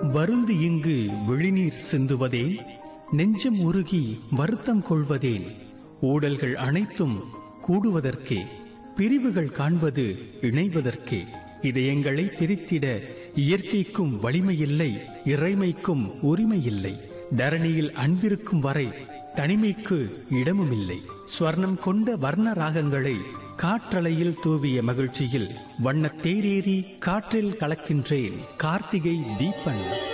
வருந்து இங்கு விழிநீர் சிந்துவதே நெஞ்சம் உருகி வருத்தம் கொள்வதேன் ஊடல்கள் அனைத்தும் கூடுவதற்கே பிரிவுகள் காண்பது இணைவதற்கே இதயங்களை பிரித்திட இயற்கைக்கும் வலிமையில்லை இறைமைக்கும் உரிமையில்லை தரணியில் அன்பிருக்கும் வரை தனிமைக்கு இடமுமில்லை ஸ்வர்ணம் கொண்ட வர்ண ராகங்களை காற்றலையில் தூவிய மகிழ்ச்சியில் வண்ணத் தேரேறி காற்றில் கலக்கின்றேன் கார்த்திகை தீபன்